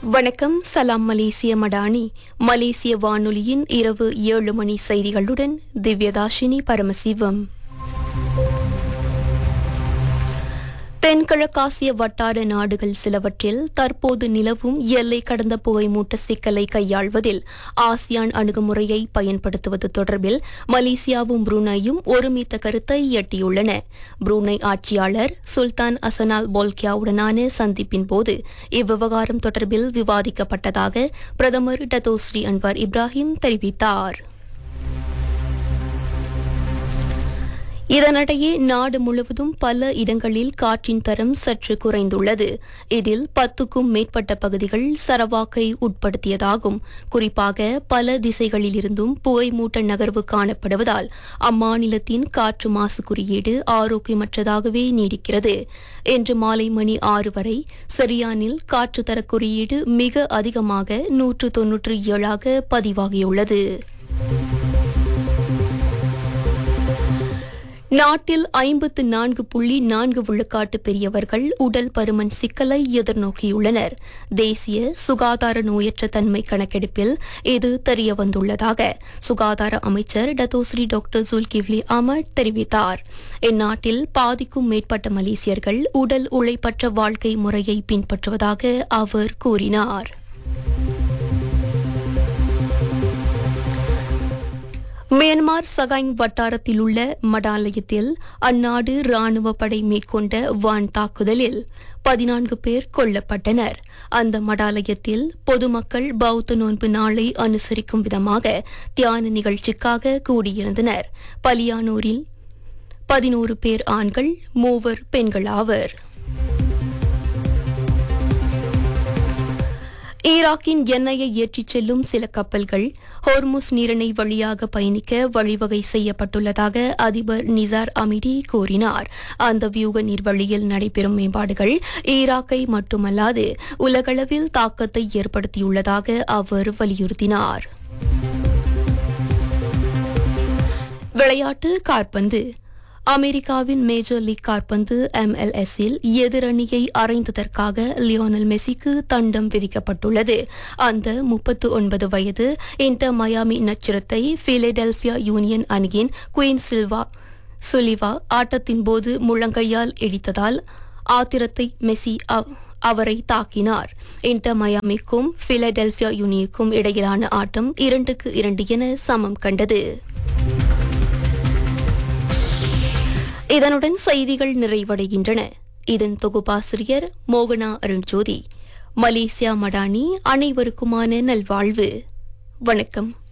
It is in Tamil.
வணக்கம் சலாம் மலேசிய மடானி மலேசிய வானொலியின் இரவு ஏழு மணி செய்திகளுடன் திவ்யதாஷினி பரமசிவம் தென்கிழக்காசிய வட்டார நாடுகள் சிலவற்றில் தற்போது நிலவும் எல்லை கடந்த புகைமூட்ட சிக்கலை கையாள்வதில் ஆசியான் அணுகுமுறையை பயன்படுத்துவது தொடர்பில் மலேசியாவும் புரூனையும் ஒருமித்த கருத்தை எட்டியுள்ளன புரூனை ஆட்சியாளர் சுல்தான் அசனால் போல்கியாவுடனான சந்திப்பின் போது இவ்விவகாரம் தொடர்பில் விவாதிக்கப்பட்டதாக பிரதமர் டத்தோஸ்ரீ அன்வார் இப்ராஹிம் தெரிவித்தார் இதனிடையே நாடு முழுவதும் பல இடங்களில் காற்றின் தரம் சற்று குறைந்துள்ளது இதில் பத்துக்கும் மேற்பட்ட பகுதிகள் சரவாக்கை உட்படுத்தியதாகும் குறிப்பாக பல திசைகளிலிருந்தும் புகைமூட்ட நகர்வு காணப்படுவதால் அம்மாநிலத்தின் காற்று மாசு குறியீடு ஆரோக்கியமற்றதாகவே நீடிக்கிறது இன்று மாலை மணி ஆறு வரை சரியானில் காற்று தர குறியீடு மிக அதிகமாக நூற்று தொன்னூற்று ஏழாக பதிவாகியுள்ளது நாட்டில் ஐம்பத்து நான்கு புள்ளி நான்கு விழுக்காட்டு பெரியவர்கள் உடல் பருமன் சிக்கலை எதிர்நோக்கியுள்ளனர் தேசிய சுகாதார நோயற்ற தன்மை கணக்கெடுப்பில் இது தெரியவந்துள்ளதாக சுகாதார அமைச்சர் டத்தோஸ்ரீ டாக்டர் ஜுல்கிவ்லி அமர் தெரிவித்தார் இந்நாட்டில் பாதிக்கும் மேற்பட்ட மலேசியர்கள் உடல் உழைப்பற்ற வாழ்க்கை முறையை பின்பற்றுவதாக அவர் கூறினார் மியான்மர் சகாங் வட்டாரத்தில் உள்ள மடாலயத்தில் அந்நாடு ராணுவ படை மேற்கொண்ட வான் தாக்குதலில் பதினான்கு பேர் கொல்லப்பட்டனர் அந்த மடாலயத்தில் பொதுமக்கள் பௌத்த நோன்பு நாளை அனுசரிக்கும் விதமாக தியான நிகழ்ச்சிக்காக கூடியிருந்தனர் பலியானோரில் பதினோரு பேர் ஆண்கள் மூவர் பெண்கள் ஆவர் ஈராக்கின் எண்ணெயை ஏற்றிச் செல்லும் சில கப்பல்கள் ஹோர்முஸ் நீரிணை வழியாக பயணிக்க வழிவகை செய்யப்பட்டுள்ளதாக அதிபர் நிசார் அமிடி கூறினார் அந்த வியூக நீர்வழியில் நடைபெறும் மேம்பாடுகள் ஈராக்கை மட்டுமல்லாது உலகளவில் தாக்கத்தை ஏற்படுத்தியுள்ளதாக அவர் வலியுறுத்தினார் விளையாட்டு காற்பந்து அமெரிக்காவின் மேஜர் லீக் காற்பந்து எம்எல்எஸ்ஸில் எதிரணியை அறைந்ததற்காக லியோனல் மெஸ்ஸிக்கு தண்டம் விதிக்கப்பட்டுள்ளது அந்த முப்பத்து ஒன்பது வயது இன்டர் மயாமி நட்சத்திரத்தை பிலேடெல்பியா யூனியன் அணியின் குயின் சில்வா சுலிவா ஆட்டத்தின் போது முழங்கையால் இடித்ததால் ஆத்திரத்தை மெஸ்ஸி அவ்- அவரை தாக்கினார் இன்டர் மயாமிக்கும் பிலடெல்பியா யூனியனுக்கும் இடையிலான ஆட்டம் இரண்டுக்கு இரண்டு என சமம் கண்டது இதனுடன் செய்திகள் நிறைவடைகின்றன இதன் தொகுப்பாசிரியர் மோகனா அருண்ஜோதி மலேசியா மடானி அனைவருக்குமான நல்வாழ்வு வணக்கம்